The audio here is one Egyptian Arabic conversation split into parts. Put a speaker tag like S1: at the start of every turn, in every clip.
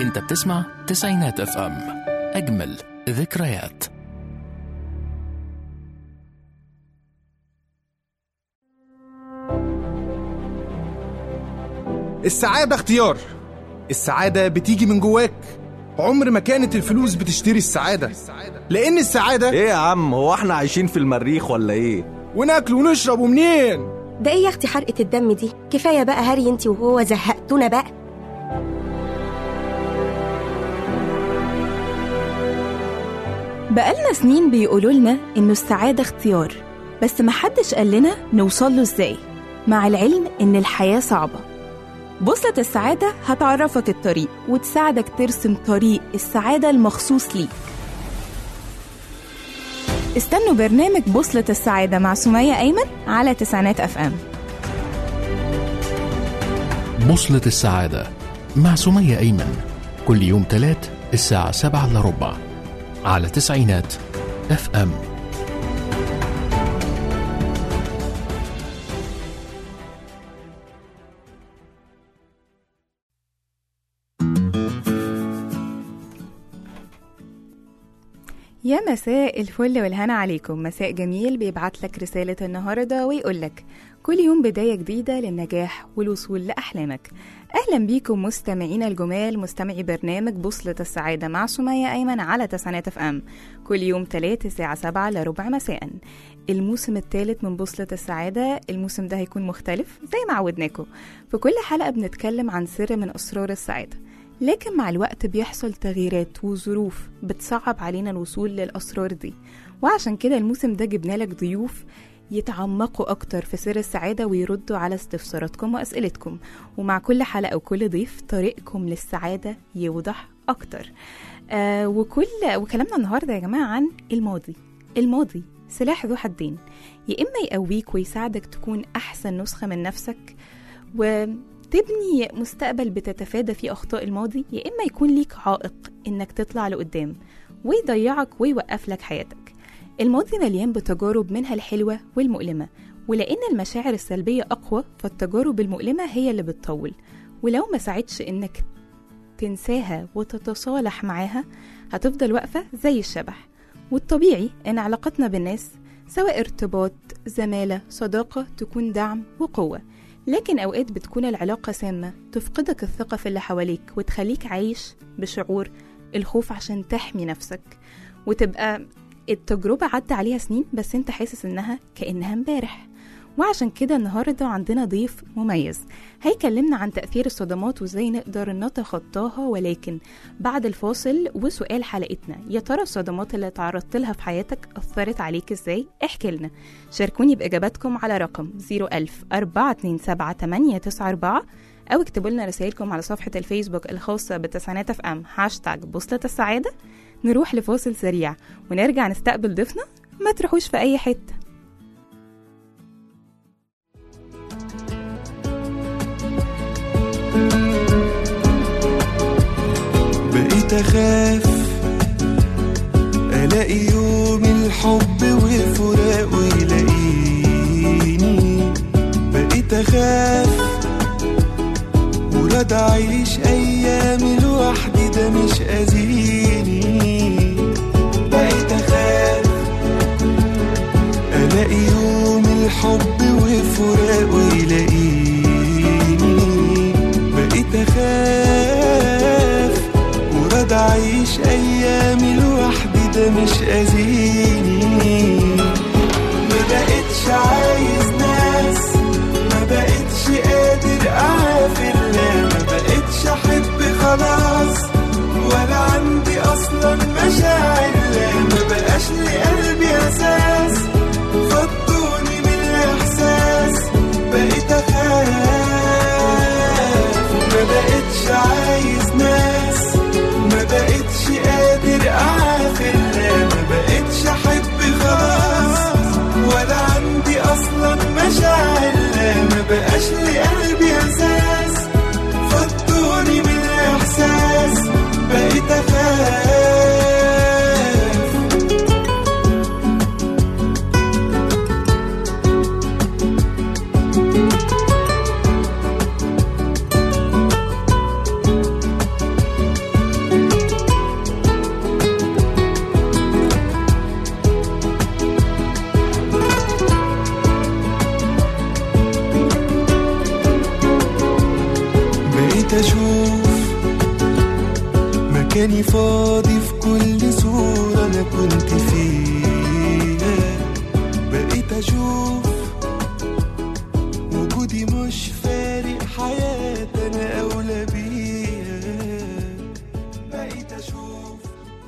S1: انت بتسمع تسعينات اف ام اجمل ذكريات
S2: السعادة اختيار السعادة بتيجي من جواك عمر ما كانت الفلوس بتشتري السعادة لأن السعادة
S3: ايه يا عم هو احنا عايشين في المريخ ولا ايه
S2: وناكل ونشرب ومنين
S4: ده ايه يا اختي حرقة الدم دي كفاية بقى هري انت وهو زهقتونا بقى
S5: بقالنا سنين بيقولوا لنا إنه السعادة اختيار بس محدش قال لنا نوصل له إزاي مع العلم إن الحياة صعبة بوصلة السعادة هتعرفك الطريق وتساعدك ترسم طريق السعادة المخصوص ليك استنوا برنامج بوصلة السعادة مع سمية أيمن على تسعينات أف أم
S1: بوصلة السعادة مع سمية أيمن كل يوم تلات الساعة سبعة إلا ربع على تسعينات اف ام
S5: يا مساء الفل والهنا عليكم مساء جميل بيبعت لك رسالة النهاردة ويقول لك كل يوم بداية جديدة للنجاح والوصول لأحلامك أهلا بيكم مستمعين الجمال مستمعي برنامج بوصلة السعادة مع سمية أيمن على تسعينات اف ام كل يوم تلات الساعة سبعة لربع مساء الموسم الثالث من بوصلة السعادة الموسم ده هيكون مختلف زي ما عودناكم في كل حلقة بنتكلم عن سر من أسرار السعادة لكن مع الوقت بيحصل تغييرات وظروف بتصعب علينا الوصول للأسرار دي وعشان كده الموسم ده جبنا لك ضيوف يتعمقوا أكتر في سر السعادة ويردوا على استفساراتكم وأسئلتكم ومع كل حلقة وكل ضيف طريقكم للسعادة يوضح أكتر آه وكل وكلامنا النهاردة يا جماعة عن الماضي الماضي سلاح ذو حدين يا إما يقويك ويساعدك تكون أحسن نسخة من نفسك و تبني مستقبل بتتفادى فيه أخطاء الماضي يا إما يكون ليك عائق إنك تطلع لقدام ويضيعك ويوقف لك حياتك الماضي مليان بتجارب منها الحلوة والمؤلمة ولأن المشاعر السلبية أقوى فالتجارب المؤلمة هي اللي بتطول ولو ما ساعدش إنك تنساها وتتصالح معاها هتفضل واقفة زي الشبح والطبيعي إن علاقتنا بالناس سواء ارتباط زمالة صداقة تكون دعم وقوة لكن أوقات بتكون العلاقة سامة تفقدك الثقة في اللي حواليك وتخليك عايش بشعور الخوف عشان تحمي نفسك وتبقى التجربة عدى عليها سنين بس انت حاسس انها كأنها امبارح وعشان كده النهاردة عندنا ضيف مميز هيكلمنا عن تأثير الصدمات وازاي نقدر نتخطاها ولكن بعد الفاصل وسؤال حلقتنا يا ترى الصدمات اللي تعرضت لها في حياتك أثرت عليك ازاي؟ احكي لنا شاركوني بإجاباتكم على رقم 01000 427 أو اكتبوا لنا رسائلكم على صفحة الفيسبوك الخاصة بتسعينات اف ام هاشتاج بوصلة السعادة نروح لفاصل سريع ونرجع نستقبل ضيفنا ما تروحوش في أي حتة
S6: بقيت اخاف الاقي يوم الحب وفراقه يلاقيني بقيت اخاف مراد اعيش ايامي لوحدي ده مش اذيني بقيت اخاف الاقي يوم الحب وفراقه يلاقيني بقيت اخاف مراد اعيش ايامي لوحدي ده مش اذيني ما بقتش عايز ناس ما بقتش قادر اعافر لا ما بقتش احب خلاص ولا عندي اصلا مشاعر لا ما بقاش لقلبي اساس فضوني من الاحساس بقيت اخاف ما بقتش عايز ناس ما بقتش قادر اعافر لا ما بقتش احب خلاص ولا عندي اصلا مشاعر لا ما بقاش لقلبي اساس فضوني من الاحساس بقيت اخاف بقيت اشوف مكاني فاضي في كل صورة انا كنت فيها بقيت اشوف وجودي مش فارق حياتي انا اولى بيها بقيت اشوف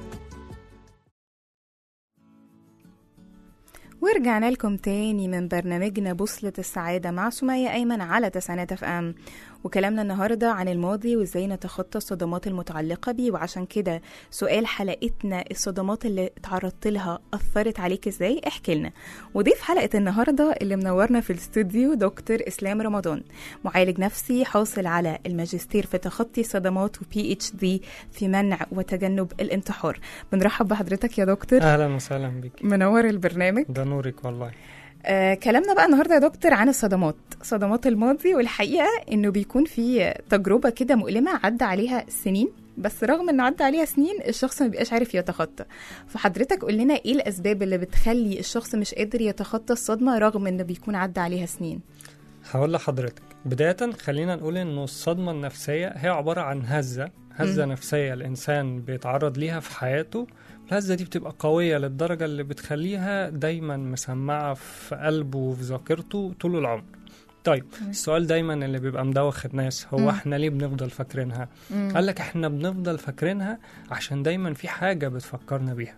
S5: ورجعنا لكم تاني من برنامجنا بوصلة السعادة مع سمية أيمن على تسعينات اف ام وكلامنا النهاردة عن الماضي وازاي نتخطى الصدمات المتعلقة بيه وعشان كده سؤال حلقتنا الصدمات اللي اتعرضت لها أثرت عليك ازاي احكي لنا وضيف حلقة النهاردة اللي منورنا في الاستوديو دكتور إسلام رمضان معالج نفسي حاصل على الماجستير في تخطي الصدمات وبي اتش دي في منع وتجنب الانتحار بنرحب بحضرتك يا دكتور
S7: اهلا وسهلا بك
S5: منور البرنامج
S7: ده نورك والله
S5: آه كلامنا بقى النهارده يا دكتور عن الصدمات صدمات الماضي والحقيقه انه بيكون في تجربه كده مؤلمه عدى عليها سنين بس رغم ان عدى عليها سنين الشخص ما بيبقاش عارف يتخطى فحضرتك قول لنا ايه الاسباب اللي بتخلي الشخص مش قادر يتخطى الصدمه رغم انه بيكون عدى عليها سنين
S7: هقول لحضرتك بداية خلينا نقول انه الصدمة النفسية هي عبارة عن هزة هزة
S5: مم.
S7: نفسية الانسان بيتعرض ليها في حياته الهزة دي بتبقى قوية للدرجة اللي بتخليها دايما مسمعة في قلبه وفي ذاكرته طول العمر طيب السؤال دايما اللي بيبقى مدوخ الناس هو
S5: مم.
S7: احنا ليه بنفضل فاكرينها قال لك احنا بنفضل فاكرينها عشان دايما في حاجة بتفكرنا بيها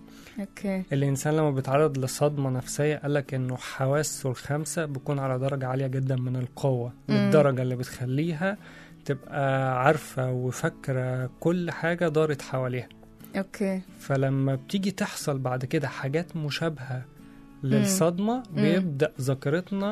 S5: اوكي
S7: الإنسان لما بيتعرض لصدمة نفسية قالك إنه حواسه الخمسة بيكون على درجة عالية جدا من القوة
S5: مم.
S7: للدرجة اللي بتخليها تبقى عارفة وفاكرة كل حاجة دارت حواليها
S5: اوكي
S7: فلما بتيجي تحصل بعد كده حاجات مشابهة للصدمة بيبدأ ذاكرتنا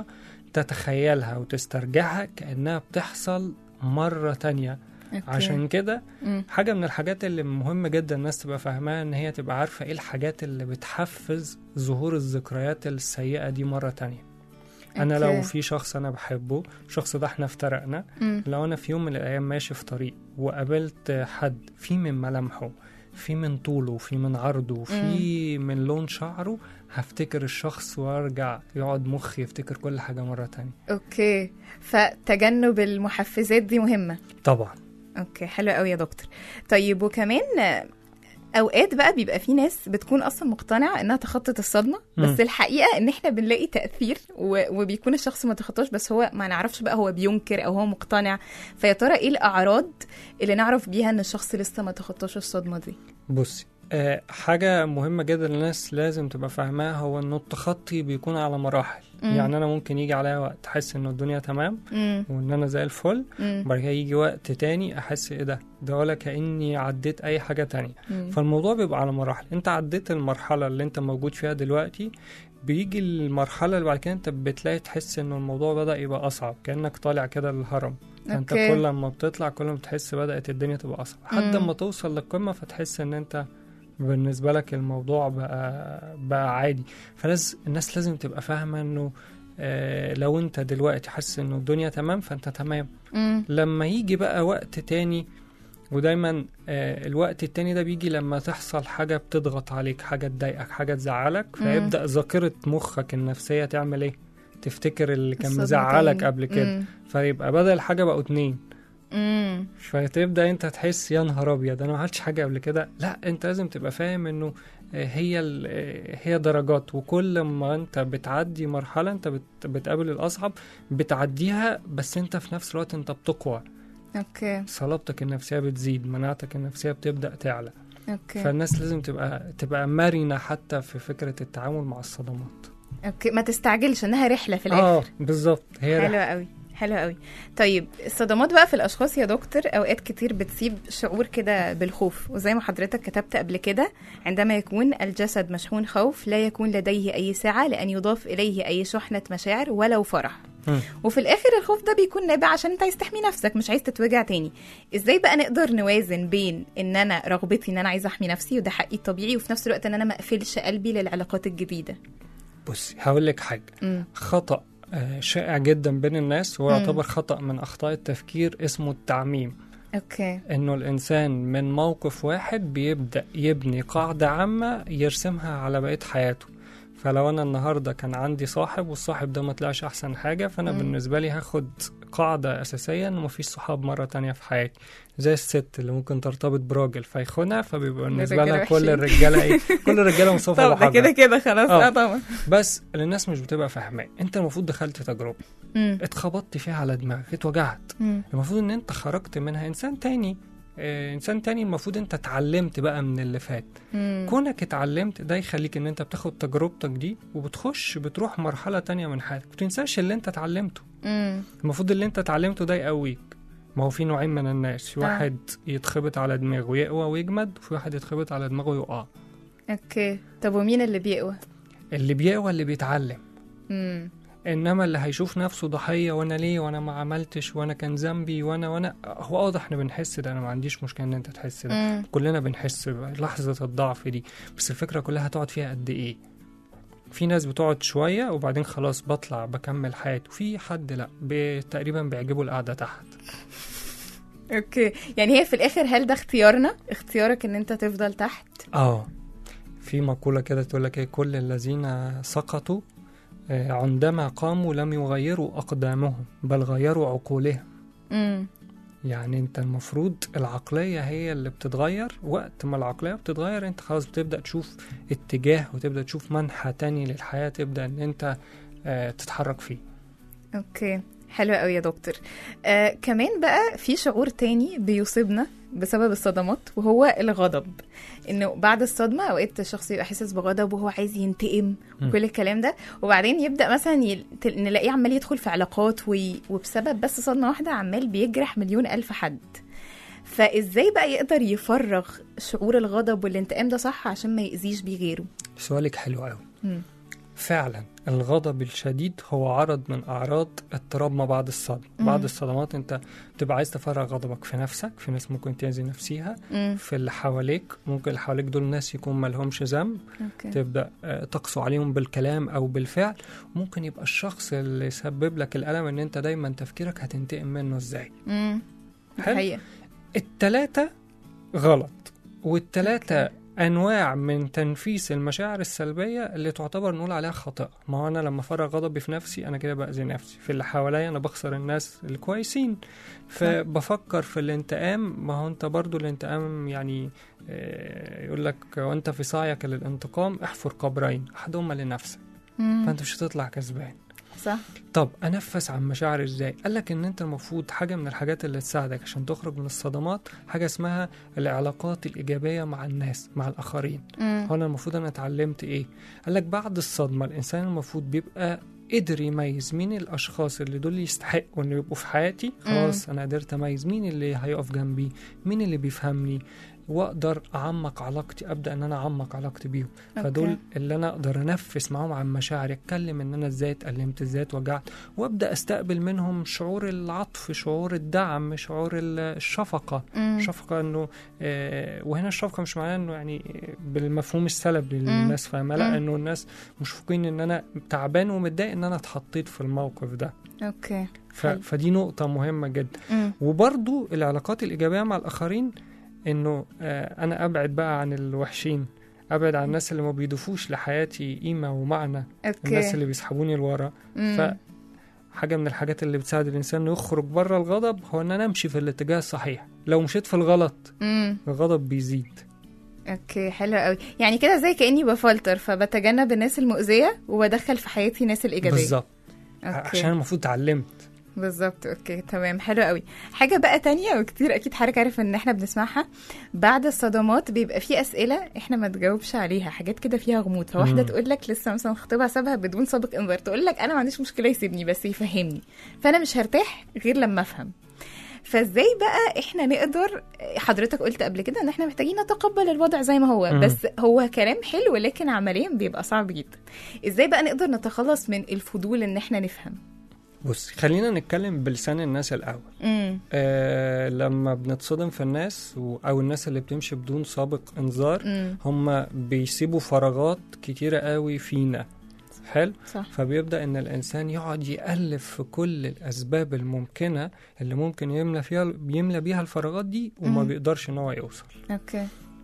S7: تتخيلها وتسترجعها كأنها بتحصل مرة تانية
S5: اوكي
S7: عشان كده
S5: مم.
S7: حاجة من الحاجات اللي مهم جدا الناس تبقى فاهماها ان هي تبقى عارفة ايه الحاجات اللي بتحفز ظهور الذكريات السيئة دي مرة تانية انا لو
S5: أوكي.
S7: في شخص انا بحبه الشخص ده احنا افترقنا
S5: مم.
S7: لو انا في يوم من الايام ماشي في طريق وقابلت حد في من ملامحه في من طوله في من عرضه في من لون شعره هفتكر الشخص وارجع يقعد مخي يفتكر كل حاجة مرة تانية
S5: اوكي فتجنب المحفزات دي مهمه
S7: طبعا
S5: اوكي حلو قوي يا دكتور طيب وكمان آه، اوقات بقى بيبقى في ناس بتكون اصلا مقتنعه انها تخطت الصدمه بس
S7: مم.
S5: الحقيقه ان احنا بنلاقي تاثير و- وبيكون الشخص ما تخطاش بس هو ما نعرفش بقى هو بينكر او هو مقتنع فيا ترى ايه الاعراض اللي نعرف بيها ان الشخص لسه ما تخطاش الصدمه دي
S7: بصي آه حاجة مهمة جدا الناس لازم تبقى فاهماها هو انه التخطي بيكون على مراحل
S5: مم.
S7: يعني انا ممكن يجي عليا وقت احس انه الدنيا تمام
S5: امم
S7: وان انا زي الفل
S5: امم
S7: وبعد كده يجي وقت تاني احس ايه ده ده ولا كاني عديت اي حاجة تانية
S5: مم.
S7: فالموضوع بيبقى على مراحل انت عديت المرحلة اللي انت موجود فيها دلوقتي بيجي المرحلة اللي بعد كده انت بتلاقي تحس انه الموضوع بدأ يبقى اصعب كأنك طالع كده للهرم فانت
S5: أوكي.
S7: كل ما بتطلع كل ما بتحس بدأت الدنيا تبقى اصعب لحد
S5: مم.
S7: ما توصل للقمة فتحس ان انت بالنسبة لك الموضوع بقى بقى عادي فلازم الناس لازم تبقى فاهمة انه آه لو انت دلوقتي حاسس انه الدنيا تمام فانت تمام
S5: امم
S7: لما يجي بقى وقت تاني ودايما آه الوقت التاني ده بيجي لما تحصل حاجة بتضغط عليك حاجة تضايقك حاجة تزعلك فيبدأ ذاكرة مخك النفسية تعمل ايه تفتكر اللي كان
S5: الصدمة
S7: مزعلك
S5: تاني.
S7: قبل كده
S5: مم.
S7: فيبقى بدل حاجة بقوا اتنين
S5: امم
S7: فتبدا انت تحس يا نهار ابيض انا ما عملتش حاجه قبل كده لا انت لازم تبقى فاهم انه آه، هي ال- آه، هي درجات وكل ما انت بتعدي مرحله انت بت- بتقابل الاصعب بتعديها بس انت في نفس الوقت انت بتقوى
S5: اوكي
S7: صلابتك النفسيه بتزيد مناعتك النفسيه بتبدا تعلى
S5: اوكي
S7: فالناس لازم تبقى تبقى مرنه حتى في فكره التعامل مع الصدمات
S5: اوكي ما تستعجلش انها رحله في الاخر
S7: اه بالظبط هي
S5: حلوة
S7: ده
S5: قوي حلوة قوي طيب الصدمات بقى في الأشخاص يا دكتور أوقات كتير بتسيب شعور كده بالخوف وزي ما حضرتك كتبت قبل كده عندما يكون الجسد مشحون خوف لا يكون لديه أي سعة لأن يضاف إليه أي شحنة مشاعر ولو فرح
S7: مم.
S5: وفي الآخر الخوف ده بيكون نابع عشان أنت عايز تحمي نفسك مش عايز تتوجع تاني إزاي بقى نقدر نوازن بين إن أنا رغبتي إن أنا عايزة أحمي نفسي وده حقي الطبيعي وفي نفس الوقت إن أنا ما أقفلش قلبي للعلاقات الجديدة
S7: بصي هقول لك حاجه
S5: مم.
S7: خطأ آه، شائع جدا بين الناس وهو
S5: مم.
S7: يعتبر خطأ من أخطاء التفكير اسمه التعميم
S5: أوكي
S7: إنه الإنسان من موقف واحد بيبدأ يبني قاعدة عامة يرسمها على بقية حياته فلو انا النهارده كان عندي صاحب والصاحب ده ما طلعش احسن حاجه فانا
S5: مم.
S7: بالنسبه لي هاخد قاعده اساسيه انه مفيش صحاب مره تانية في حياتي زي الست اللي ممكن ترتبط براجل فيخونها فبيبقى بالنسبه
S5: الرجالة
S7: لها كل
S5: وحشين.
S7: الرجاله ايه كل الرجاله مصطفى
S5: طب ده كده
S7: بحجر
S5: كده خلاص
S7: آه.
S5: اه طبعا
S7: بس اللي الناس مش بتبقى فاهماه انت المفروض دخلت تجربه
S5: مم.
S7: اتخبطت فيها على دماغك اتوجعت
S5: مم.
S7: المفروض ان انت خرجت منها انسان تاني آه، انسان تاني المفروض انت اتعلمت بقى من اللي فات
S5: مم.
S7: كونك اتعلمت ده يخليك ان انت بتاخد تجربتك دي وبتخش بتروح مرحلة تانية من حياتك متنساش اللي انت اتعلمته
S5: مم.
S7: المفروض اللي انت اتعلمته ده يقويك ما هو في نوعين من الناس في
S5: آه.
S7: واحد يتخبط على دماغه ويقوى ويجمد وفي واحد يتخبط على دماغه ويقع
S5: اوكي طب ومين اللي بيقوى
S7: اللي بيقوى اللي بيتعلم
S5: مم.
S7: انما اللي هيشوف نفسه ضحيه وانا ليه وانا ما عملتش وانا كان ذنبي وانا وانا هو واضح احنا بنحس ده انا ما عنديش مشكله ان انت تحس ده
S5: مم.
S7: كلنا بنحس لحظه الضعف دي بس الفكره كلها هتقعد فيها قد ايه في ناس بتقعد شويه وبعدين خلاص بطلع بكمل حياته في حد لا ب- تقريبا بيعجبه القعده تحت
S5: اوكي يعني هي في الاخر هل ده اختيارنا اختيارك ان انت تفضل تحت
S7: اه في مقوله كده تقول لك ايه كل الذين سقطوا آه، عندما قاموا لم يغيروا اقدامهم بل غيروا عقولهم
S5: امم
S7: يعني انت المفروض العقلية هي اللي بتتغير وقت ما العقلية بتتغير انت خلاص بتبدأ تشوف اتجاه وتبدأ تشوف منحى تاني للحياة تبدأ ان انت آه، تتحرك فيه
S5: اوكي حلو قوي يا دكتور آه كمان بقى في شعور تاني بيصيبنا بسبب الصدمات وهو الغضب انه بعد الصدمه اوقات الشخص يبقى حاسس بغضب وهو عايز ينتقم
S7: م.
S5: وكل الكلام ده وبعدين يبدا مثلا يل... تل- نلاقيه عمال يدخل في علاقات وي... وبسبب بس صدمه واحده عمال بيجرح مليون الف حد فازاي بقى يقدر يفرغ شعور الغضب والانتقام ده صح عشان ما يأذيش بيه غيره
S7: سؤالك حلو قوي
S5: مم.
S7: فعلا الغضب الشديد هو عرض من اعراض اضطراب ما بعد الصدمة
S5: مم.
S7: بعد الصدمات انت بتبقى عايز تفرغ غضبك في نفسك في ناس ممكن تأذي نفسها
S5: مم.
S7: في اللي حواليك ممكن اللي حواليك دول ناس يكون مالهمش ذنب
S5: اوكي
S7: تبدا آه، تقسو عليهم بالكلام او بالفعل ممكن يبقى الشخص اللي سبب لك الالم ان انت دايما تفكيرك هتنتقم منه ازاي
S5: امم
S7: حلو.
S5: حقيقة
S7: التلاتة غلط والتلاتة انواع من تنفيس المشاعر السلبيه اللي تعتبر نقول عليها خطا ما هو انا لما افرغ غضبي في نفسي انا كده باذي نفسي في اللي حواليا انا بخسر الناس الكويسين فبفكر في الانتقام ما هو انت برضو الانتقام يعني آه، يقول لك وانت في سعيك للانتقام احفر قبرين احدهما لنفسك
S5: مم.
S7: فانت مش هتطلع كسبان
S5: صح
S7: طب انفس عن مشاعر ازاي قال لك ان انت المفروض حاجه من الحاجات اللي تساعدك عشان تخرج من الصدمات حاجه اسمها العلاقات الايجابيه مع الناس مع الاخرين
S5: مم.
S7: هو انا المفروض انا اتعلمت ايه قال لك بعد الصدمه الانسان المفروض بيبقى قدر يميز مين الاشخاص اللي دول يستحقوا انه يبقوا في حياتي خلاص انا قدرت اميز مين اللي هيقف جنبي مين اللي بيفهمني واقدر اعمق علاقتي ابدا ان انا اعمق علاقتي بيهم فدول
S5: أوكي.
S7: اللي انا اقدر انفس معاهم عن مشاعري اتكلم ان انا ازاي اتألمت ازاي اتوجعت وابدا استقبل منهم شعور العطف شعور الدعم شعور ال- الشفقه
S5: مم.
S7: شفقه انه آه وهنا الشفقه مش معناها انه يعني بالمفهوم السلبي اللي الناس فاهمه
S5: مم.
S7: لا انه الناس مشفقين ان انا تعبان ومتضايق ان انا اتحطيت في الموقف ده
S5: اوكي
S7: ف...
S5: حلو.
S7: فدي نقطه مهمه جدا
S5: مم.
S7: وبرضو العلاقات الإيجابية مع الآخرين إنه آه، أنا أبعد بقى عن الوحشين أبعد عن الناس اللي ما بيضيفوش لحياتي قيمة ومعنى الناس
S5: اوكي
S7: اللي بيسحبوني لورا
S5: مم.
S7: ف حاجة من الحاجات اللي بتساعد الإنسان إنه يخرج بره الغضب هو إن أنا أمشي في الاتجاه الصحيح لو مشيت في الغلط
S5: مم.
S7: الغضب بيزيد
S5: اوكي حلو قوي يعني كده زي كاني بفلتر فبتجنب الناس المؤذيه وبدخل في حياتي الناس الايجابيه
S7: بالظبط
S5: اوكي
S7: عشان المفروض اتعلمت
S5: بالظبط اوكي تمام حلو قوي حاجه بقى تانية وكتير اكيد حضرتك عارف ان احنا بنسمعها بعد الصدمات بيبقى في اسئله احنا ما تجاوبش عليها حاجات كده فيها غموض فواحده
S7: مم.
S5: تقول لك لسه مثلا خطيبها سابها بدون سابق انذار تقول لك انا ما عنديش مشكله يسيبني بس يفهمني فانا مش هرتاح غير لما افهم فازاي بقى احنا نقدر حضرتك قلت قبل كده ان احنا محتاجين نتقبل الوضع زي ما هو
S7: مم.
S5: بس هو كلام حلو لكن عمليا بيبقى صعب جدا ازاي بقى نقدر نتخلص من الفضول ان احنا نفهم
S7: بص خلينا نتكلم بلسان الناس الأول
S5: امم
S7: آه لما بنتصدم في الناس و- أو الناس اللي بتمشي بدون سابق إنذار
S5: امم
S7: هم بيسيبوا فراغات كتيرة قوي فينا حلو
S5: صح
S7: فبيبدأ إن الإنسان يقعد يألف في كل الأسباب الممكنة اللي ممكن يملى فيها يملى بيها الفراغات دي وما
S5: مم.
S7: بيقدرش إن هو يوصل
S5: اوكي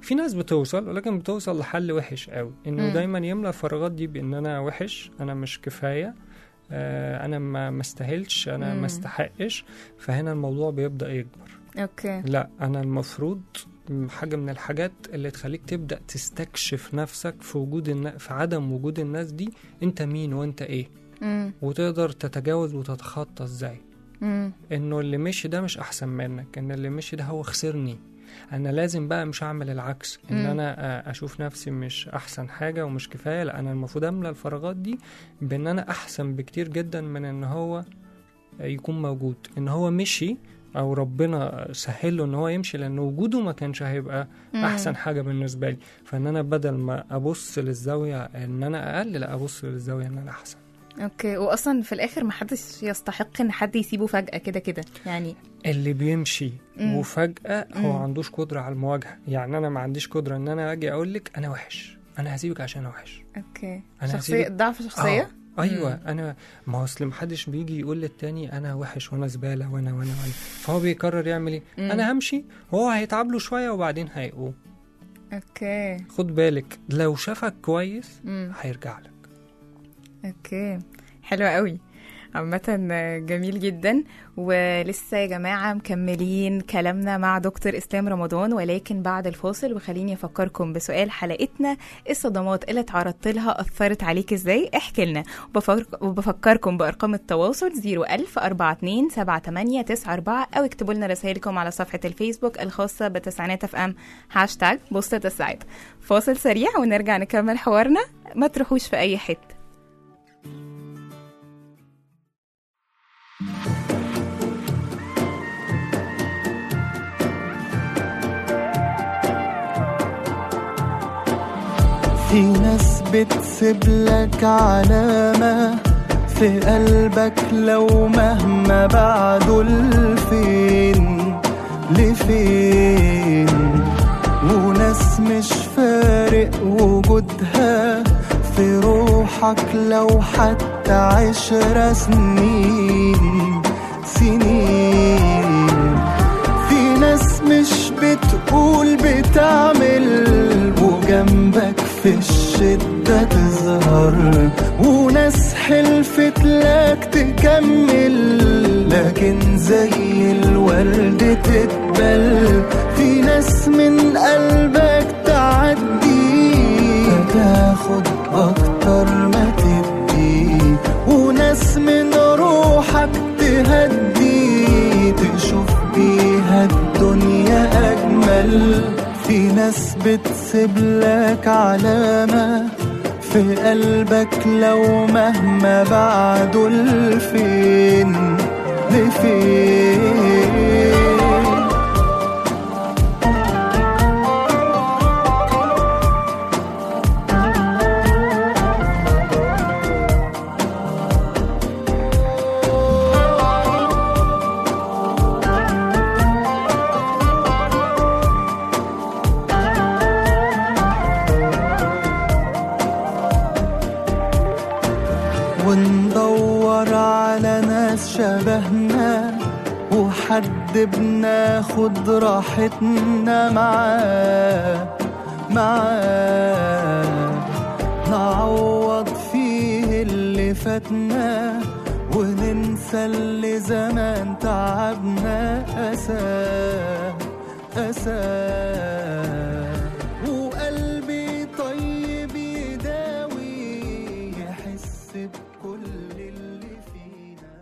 S7: في ناس بتوصل ولكن بتوصل لحل وحش قوي انه
S5: مم.
S7: دايما يملى الفراغات دي بان انا وحش انا مش كفايه آه انا ما ما استاهلش انا
S5: مم.
S7: ما استحقش فهنا الموضوع بيبدا يكبر
S5: اوكي
S7: لا انا المفروض م- حاجه من الحاجات اللي تخليك تبدا تستكشف نفسك في وجود النا... في عدم وجود الناس دي انت مين وانت ايه
S5: مم.
S7: وتقدر تتجاوز وتتخطى ازاي
S5: مم.
S7: انه اللي مشي ده مش احسن منك ان اللي مشي ده هو خسرني انا لازم بقى مش اعمل العكس ان
S5: مم.
S7: انا آه، اشوف نفسي مش احسن حاجه ومش كفايه لا انا المفروض املى الفراغات دي بان انا احسن بكتير جدا من ان هو يكون موجود ان هو مشي او ربنا سهل له ان هو يمشي لان وجوده ما كانش هيبقى
S5: مم.
S7: احسن حاجه بالنسبه لي فان انا بدل ما ابص للزاويه ان انا اقل لا ابص للزاويه ان انا احسن
S5: اوكي واصلا في الاخر محدش يستحق ان حد يسيبه فجاه كده كده يعني
S7: اللي بيمشي
S5: مم.
S7: وفجأة هو
S5: مم.
S7: عندوش قدرة على المواجهة يعني أنا ما عنديش قدرة إن أنا أجي أقول لك أنا وحش أنا هسيبك عشان أنا وحش
S5: اوكي
S7: أنا
S5: شخصيه
S7: هسيبك-
S5: ضعف شخصيه
S7: آه. أيوة أنا ما هو أصل محدش بيجي يقول للتاني أنا وحش وأنا زبالة وأنا وأنا وأنا فهو بيقرر يعمل إيه
S5: مم.
S7: أنا همشي هو هيتعب له شوية وبعدين هيقوم
S5: اوكي
S7: خد بالك لو شافك كويس
S5: مم.
S7: هيرجع لك
S5: اوكي حلوة قوي عامة جميل جدا ولسه يا جماعة مكملين كلامنا مع دكتور إسلام رمضان ولكن بعد الفاصل وخليني أفكركم بسؤال حلقتنا إيه الصدمات اللي اتعرضت لها أثرت عليك إزاي احكي لنا وبفكر- وبفكركم بأرقام التواصل 01000 42 78 94 أو اكتبوا لنا رسائلكم على صفحة الفيسبوك الخاصة بتسعينات اف ام هاشتاج بوستة السعادة فاصل سريع ونرجع نكمل حوارنا ما تروحوش في أي حتة
S6: في ناس بتسيب لك علامة في قلبك لو مهما بعدوا لفين لفين وناس مش فارق وجودها في روحك لو حتى عشر سنين سنين في ناس مش بتقول بتعمل وجنبك في الشدة تظهر وناس حلفت لك تكمل لكن زي الورد تتبل في ناس من قلبك تعدي فتاخد أكتر ما تدي وناس من روحك تهدي تشوف بيها الدنيا أجمل في ناس بتسيب لك علامة في قلبك لو مهما بعدوا لفين لفين وندور على ناس شبهنا وحد بناخد راحتنا معاه معاه نعوض فيه اللي فاتنا وننسى اللي زمان تعبنا أساه أساه وقلبي طيب يداوي يحس بكل اللي فينا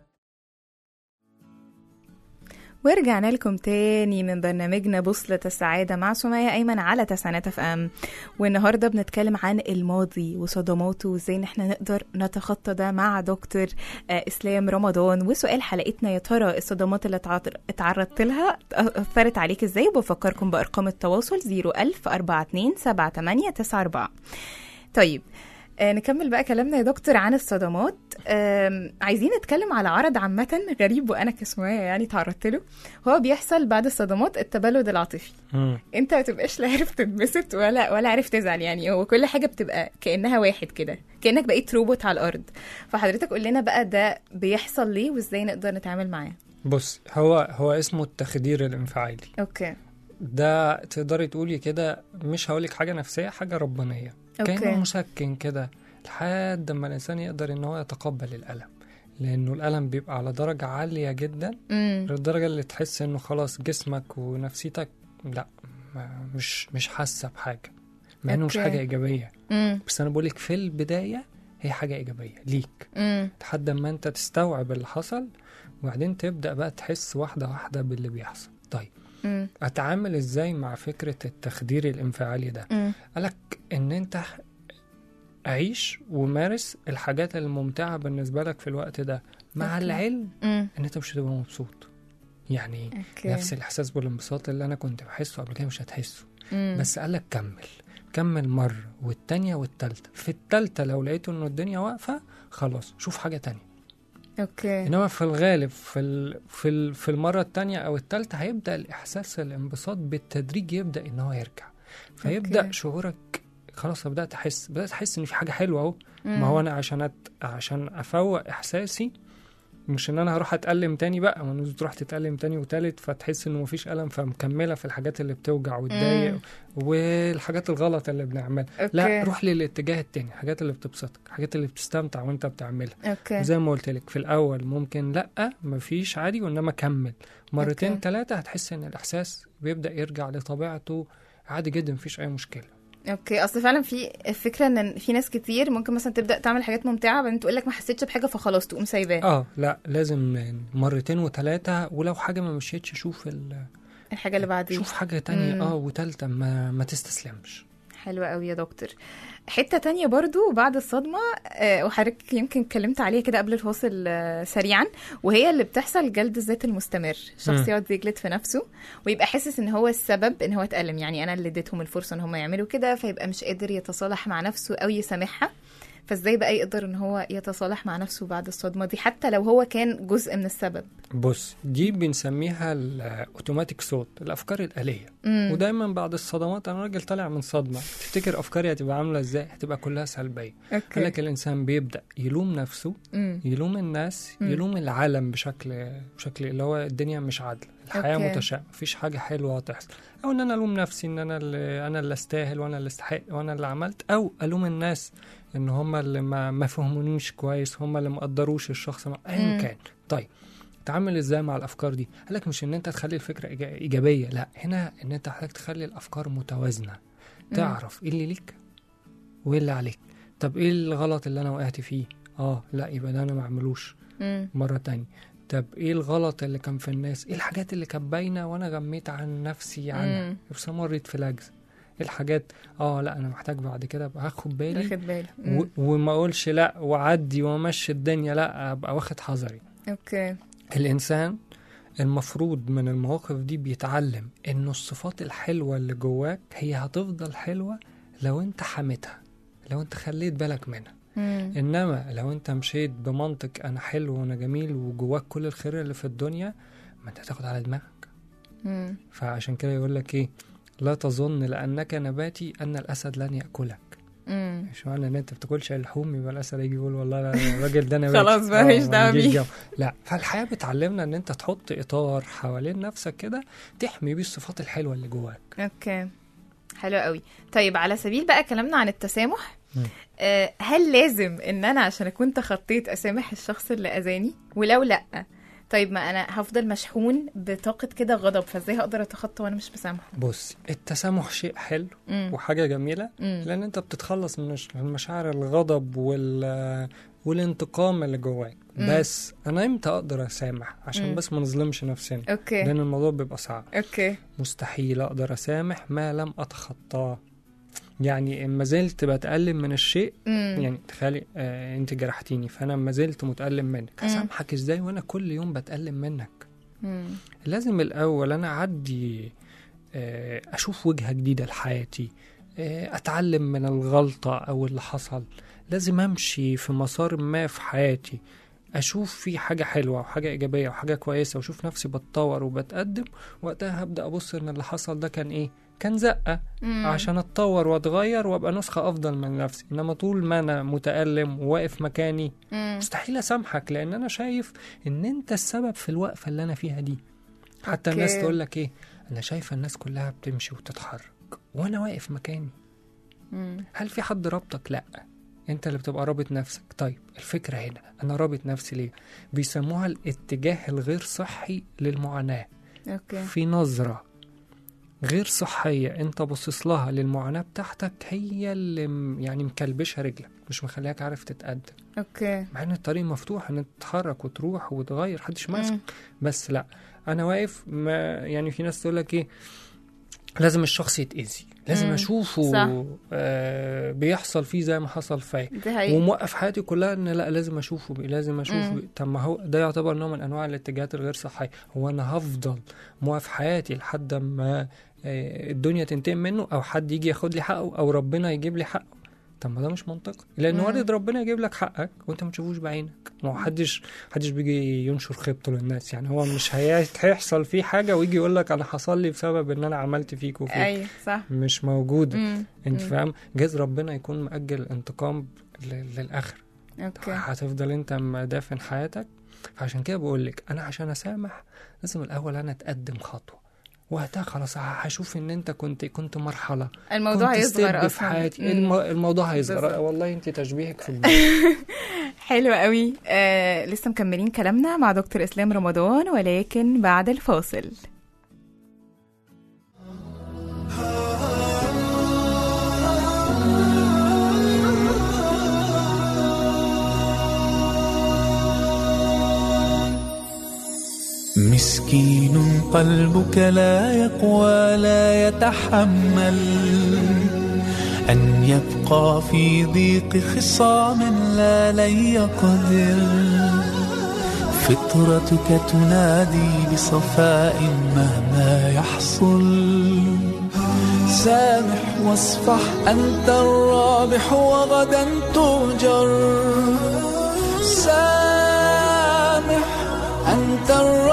S5: ورجعنا لكم تاني من برنامجنا بوصلة السعادة مع سمية أيمن على تسعينات اف ام والنهاردة بنتكلم عن الماضي وصدماته وازاي ان احنا نقدر نتخطى ده مع دكتور آه، إسلام رمضان وسؤال حلقتنا يا ترى الصدمات اللي اتعر- اتعرضت لها أثرت عليك ازاي وبفكركم بأرقام التواصل 01000 42 78 94 طيب آه، نكمل بقى كلامنا يا دكتور عن الصدمات آم، عايزين نتكلم على عرض عامة غريب وأنا كسمية يعني تعرضت له هو بيحصل بعد الصدمات التبلد العاطفي
S7: مم.
S5: انت ما تبقاش لا عرفت تتبسط ولا ولا عرفت تزعل يعني هو كل حاجة بتبقى كأنها واحد كده كأنك بقيت روبوت على الأرض فحضرتك قول لنا بقى ده بيحصل ليه وازاي نقدر نتعامل معاه
S7: بص هو هو اسمه التخدير الانفعالي
S5: اوكي
S7: ده تقدري تقولي كده مش هقولك حاجه نفسيه حاجه ربانيه كانه
S5: اوكي
S7: مسكن كده لحد ما الانسان يقدر ان هو يتقبل الالم لانه الالم بيبقى على درجه عاليه جدا
S5: امم
S7: للدرجه اللي تحس انه خلاص جسمك ونفسيتك لا ما مش مش حاسه بحاجه مع انه مش
S5: أوكي.
S7: حاجه ايجابيه
S5: امم
S7: بس انا بقولك في البدايه هي حاجه ايجابيه ليك
S5: امم
S7: لحد ما انت تستوعب اللي حصل وبعدين تبدا بقى تحس واحده واحده باللي بيحصل طيب
S5: امم
S7: اتعامل ازاي مع فكره التخدير الانفعالي ده
S5: امم
S7: قالك ان انت عيش ومارس الحاجات الممتعه بالنسبه لك في الوقت ده مع
S5: أوكي.
S7: العلم
S5: امم
S7: ان انت مش هتبقى مبسوط يعني
S5: اوكي
S7: نفس الاحساس بالانبساط اللي انا كنت بحسه قبل كده مش هتحسه
S5: مم.
S7: بس قالك كمل كمل مرة والتانية والتالتة في التالتة لو لقيت انه الدنيا واقفة خلاص شوف حاجة تانية
S5: اوكي
S7: انما في الغالب في ال... في ال... في المرة التانية او التالتة هيبدأ الاحساس الانبساط بالتدريج يبدأ ان هو يرجع فيبدأ
S5: أوكي.
S7: شعورك خلاص بدأت احس بدأت احس ان في حاجة حلوة اهو
S5: مم.
S7: ما هو انا عشان أت... عشان افوق احساسي مش ان انا هروح اتألم تاني بقى ما الناس تروح تتألم تاني وتالت فتحس انه مفيش ألم فمكملة في الحاجات اللي بتوجع وتضايق
S5: مم.
S7: والحاجات الغلط اللي بنعملها
S5: اوكي
S7: لا روح للاتجاه التاني الحاجات اللي بتبسطك الحاجات اللي بتستمتع وانت بتعملها
S5: اوكي
S7: زي ما قلت لك في الاول ممكن لا مفيش عادي وانما كمل مرتين
S5: أوكي.
S7: ثلاثه هتحس ان الاحساس بيبدا يرجع لطبيعته عادي جدا مفيش اي مشكله
S5: اوكي اصل فعلا في الفكره ان في ناس كتير ممكن مثلا تبدا تعمل حاجات ممتعه بعدين تقول لك ما حسيتش بحاجه فخلاص تقوم سايباها
S7: اه لا لازم مرتين وثلاثه ولو حاجه ما مشيتش شوف ال...
S5: الحاجه اللي بعدين
S7: شوف حاجه تانية
S5: مم.
S7: اه وثالثه ما ما تستسلمش
S5: حلوة قوي يا دكتور حتة تانية برضو بعد الصدمة آه، وحضرتك يمكن اتكلمت عليها كده قبل الفاصل آه، سريعا وهي اللي بتحصل جلد الذات المستمر الشخص يقعد يجلد في نفسه ويبقى حاسس ان هو السبب ان هو اتألم يعني انا اللي اديتهم الفرصة ان هم يعملوا كده فيبقى مش قادر يتصالح مع نفسه او يسامحها فازاي بقى يقدر ان هو يتصالح مع نفسه بعد الصدمة دي حتى لو هو كان جزء من السبب
S7: بص دي بنسميها الاوتوماتيك صوت الافكار الاليه
S5: مم.
S7: ودايما بعد الصدمات انا راجل طالع من صدمه تفتكر افكاري هتبقى عامله ازاي هتبقى كلها سلبيه قال
S5: اوكي
S7: لك الانسان بيبدا يلوم نفسه
S5: مم.
S7: يلوم الناس
S5: مم.
S7: يلوم العالم بشكل بشكل اللي هو الدنيا مش عادله الحياه
S5: أوكي.
S7: متشابهه مفيش حاجه حلوه هتحصل او ان انا الوم نفسي ان انا اللي انا اللي استاهل وانا اللي استحق وانا اللي عملت او الوم الناس ان هم اللي ما ما فهمونيش كويس هم اللي ما قدروش الشخص ما- ايا
S5: مم.
S7: كان طيب تعمل ازاي مع الافكار دي قال لك مش ان انت تخلي الفكره إيجا- ايجابيه لا هنا ان انت محتاج تخلي الافكار متوازنه تعرف ايه اللي ليك وايه اللي عليك طب ايه الغلط اللي انا وقعت فيه اه لا يبقى ده انا ما اعملوش
S5: مم.
S7: مرة تانية طب ايه الغلط اللي كان في الناس ايه الحاجات اللي كانت باينة وانا غميت عن نفسي عنها
S5: مم.
S7: بس مريت في لجز ايه الحاجات اه لا انا محتاج بعد كده ابقى اخد بالي
S5: واخد بالي
S7: و...
S5: مم.
S7: وما اقولش لا وعدي وامشي الدنيا لا ابقى واخد حذري
S5: اوكي
S7: الانسان المفروض من المواقف دي بيتعلم انه الصفات الحلوة اللي جواك هي هتفضل حلوة لو انت حميتها لو انت خليت بالك منها
S5: مم.
S7: انما لو انت مشيت بمنطق انا حلو وانا جميل وجواك كل الخير اللي في الدنيا ما انت هتاخد على دماغك
S5: مم.
S7: فعشان كده يقول لك ايه لا تظن لانك نباتي ان الاسد لن ياكلك
S5: مم.
S7: مش معنى ان انت بتاكلش اللحوم يبقى الاسد يجي يقول والله لا الراجل ده نباتي
S5: خلاص بقى
S7: آه،
S5: ماليش دعوة
S7: ونجيب
S5: بيه.
S7: جو. لا فالحياه بتعلمنا ان انت تحط اطار حوالين نفسك كده تحمي بيه الصفات الحلوه اللي جواك
S5: اوكي حلو قوي طيب على سبيل بقى كلامنا عن التسامح
S7: مم.
S5: آه هل لازم ان انا عشان اكون تخطيت اسامح الشخص اللي اذاني ولو لا طيب ما انا هفضل مشحون بطاقه كده غضب فازاي هقدر اتخطى وانا مش مسامحه
S7: بص التسامح شيء حلو
S5: مم.
S7: وحاجه جميله
S5: مم.
S7: لان انت بتتخلص من الش- من مشاعر الغضب وال والانتقام اللي جواك
S5: مم.
S7: بس انا امتى اقدر اسامح عشان
S5: مم.
S7: بس ما نظلمش نفسنا
S5: اوكي
S7: لان الموضوع بيبقى صعب
S5: اوكي
S7: مستحيل اقدر اسامح ما لم اتخطاه يعني ما زلت بتألم من الشيء
S5: مم.
S7: يعني تخيلي آه انت جرحتيني فانا ما زلت متألم منك
S5: مم.
S7: هسامحك ازاي وانا كل يوم بتألم منك
S5: مم.
S7: لازم الأول أنا أعدي آه، أشوف وجهة جديدة لحياتي آه، أتعلم من الغلطة أو اللي حصل لازم أمشي في مسار ما في حياتي أشوف في حاجة حلوة وحاجة إيجابية وحاجة كويسة وأشوف نفسي بتطور وبتقدم وقتها هبدأ أبص إن اللي حصل ده كان إيه كان زقة
S5: مم.
S7: عشان أتطور وأتغير وأبقى نسخة أفضل من نفسي إنما طول ما أنا متألم وواقف مكاني
S5: مم.
S7: مستحيل اسامحك لان انا شايف ان انت السبب في الوقفه اللي انا فيها دي حتى
S5: أوكي.
S7: الناس تقول لك ايه انا شايفه الناس كلها بتمشي وتتحرك وانا واقف مكاني
S5: مم.
S7: هل في حد رابطك لا انت اللي بتبقى رابط نفسك طيب الفكره هنا انا رابط نفسي ليه بيسموها الاتجاه الغير صحي للمعاناه
S5: اوكي
S7: في نظره غير صحيه انت باصص لها للمعاناه بتاعتك هي اللي م- يعني مكلبشه رجلك مش مخليك عارف تتقدم
S5: اوكي
S7: مع ان الطريق مفتوح ان انت تتحرك وتروح وتغير محدش ماسك
S5: مم.
S7: بس لا انا واقف ما يعني في ناس تقول لك ايه لازم الشخص يتأذي لازم
S5: مم.
S7: اشوفه
S5: صح.
S7: آه بيحصل فيه زي ما حصل فيا
S5: دي حقيقة
S7: وموقف حياتي كلها ان لا لازم اشوفه بيه لازم اشوفه
S5: مم.
S7: بيه. طب ما هو ده يعتبر نوع من انواع الاتجاهات الغير صحيه هو انا هفضل موقف حياتي لحد ما آه، الدنيا تنتقم منه او حد يجي ياخد لي حقه او ربنا يجيب لي حقه طب ما ده مش منطقي لان
S5: مم.
S7: وارد ربنا يجيب لك حقك وانت ما تشوفوش بعينك ما هو حدش حدش بيجي ينشر خيبته للناس يعني هو مش هي- هيحصل فيه حاجه ويجي يقول لك انا حصل لي بسبب ان انا عملت فيك وفيك
S5: ايوه صح
S7: مش موجوده
S5: مم.
S7: انت
S5: مم.
S7: فاهم جايز ربنا يكون مأجل الانتقام ل- للاخر
S5: اوكي
S7: هتفضل انت مدافن حياتك فعشان كده بقول لك انا عشان اسامح لازم الاول انا اتقدم خطوه وقتها خلاص هشوف ان انت كنت كنت مرحله
S5: الموضوع
S7: كنت
S5: هيصغر
S7: step في
S5: اصلا
S7: حياتي
S5: مم.
S7: الم... الموضوع هيصغر
S5: بالظبط.
S7: والله انت تشبيهك في البيت
S5: حلو قوي آه لسه مكملين كلامنا مع دكتور اسلام رمضان ولكن بعد الفاصل
S6: مسكين قلبك لا يقوى لا يتحمل أن يبقى في ضيق خصام لا لن يقدر فطرتك تنادي بصفاء مهما يحصل سامح واصفح أنت الرابح وغدا تؤجر سامح أنت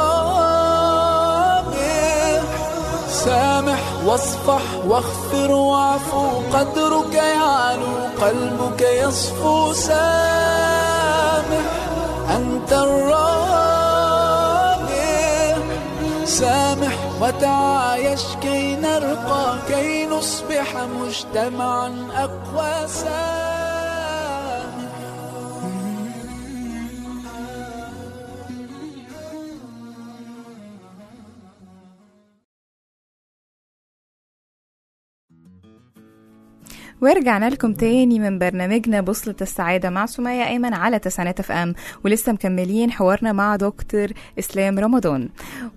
S6: الرابح سامح واصفح واغفر واعفو قدرك يعلو قلبك يصفو سامح أنت الرابح سامح وتعايش كي نرقى كي نصبح مجتمعا أقوى سامح
S5: ورجعنا لكم تاني من برنامجنا بوصلة السعادة مع سمية أيمن على تسعينات اف ام ولسه مكملين حوارنا مع دكتور إسلام رمضان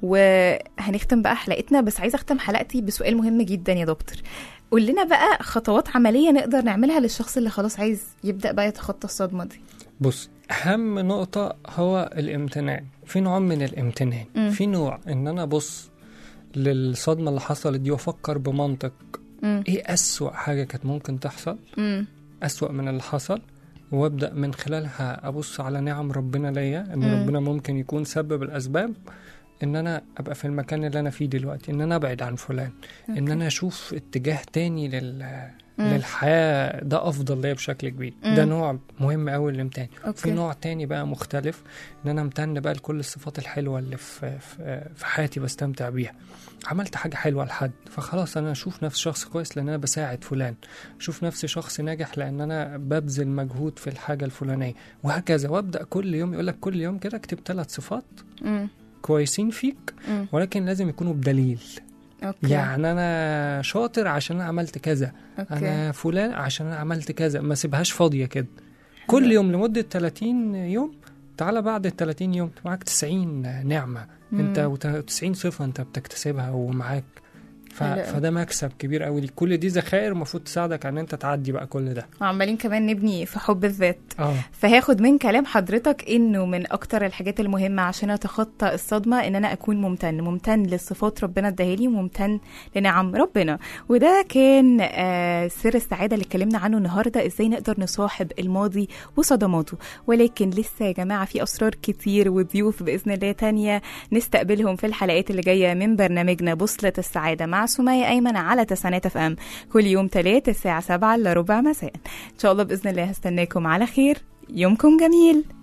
S5: وهنختم بقى حلقتنا بس عايزة أختم حلقتي بسؤال مهم جدا يا دكتور قول لنا بقى خطوات عملية نقدر نعملها للشخص اللي خلاص عايز يبدأ بقى يتخطى الصدمة دي
S7: بص اهم نقطه هو الامتنان في نوع من الامتنان
S5: مم.
S7: في نوع ان انا ابص للصدمه اللي حصلت دي وافكر بمنطق
S5: مم.
S7: ايه اسوأ حاجه كانت ممكن تحصل
S5: مم.
S7: أسوأ من اللي حصل وابدأ من خلالها أبص على نعم ربنا ليا إن
S5: مم.
S7: ربنا ممكن يكون سبب الأسباب إن أنا أبقى في المكان اللي أنا فيه دلوقتي إن أنا أبعد عن فلان إن
S5: أوكي.
S7: أنا أشوف اتجاه تاني لل
S5: مم.
S7: للحياة ده أفضل ليا بشكل كبير
S5: مم.
S7: ده نوع مهم أوي الامتنان
S5: أوكي.
S7: في نوع تاني بقى مختلف إن أنا امتن بقى لكل الصفات الحلوة اللي في, في, في حياتي بستمتع بيها عملت حاجة حلوة لحد فخلاص أنا أشوف نفسي شخص كويس لأن أنا بساعد فلان أشوف نفسي شخص ناجح لأن أنا ببذل مجهود في الحاجة الفلانية وهكذا وأبدأ كل يوم يقولك كل يوم كده اكتب ثلاث صفات
S5: مم.
S7: كويسين فيك
S5: مم.
S7: ولكن لازم يكونوا بدليل
S5: أوكي.
S7: يعني أنا شاطر عشان أنا عملت كذا
S5: أوكي.
S7: أنا فلان عشان أنا عملت كذا ما سيبهاش فاضية كده كل يوم لمدة 30 يوم تعالى بعد ال 30 يوم معاك 90 نعمة انت
S5: مم.
S7: وت- 90 صفة انت بتكتسبها ومعاك ف...
S5: حلو أوي.
S7: فده مكسب كبير قوي ليك كل دي ذخائر المفروض تساعدك ان انت تعدي بقى كل ده
S5: وعمالين كمان نبني في حب الذات
S7: اه
S5: فهاخد من كلام حضرتك انه من اكتر الحاجات المهمه عشان اتخطى الصدمه ان انا اكون ممتن ممتن للصفات ربنا اداهالي وممتن لنعم ربنا وده كان آه سر السعاده اللي اتكلمنا عنه النهارده ازاي نقدر نصاحب الماضي وصدماته ولكن لسه يا جماعه في اسرار كتير وضيوف باذن الله تانية نستقبلهم في الحلقات اللي جايه من برنامجنا بوصله السعاده مع سمية ايمن على تسعينات اف ام كل يوم تلات الساعه 7 الا ربع مساء ان شاء الله باذن الله هستناكم على خير يومكم جميل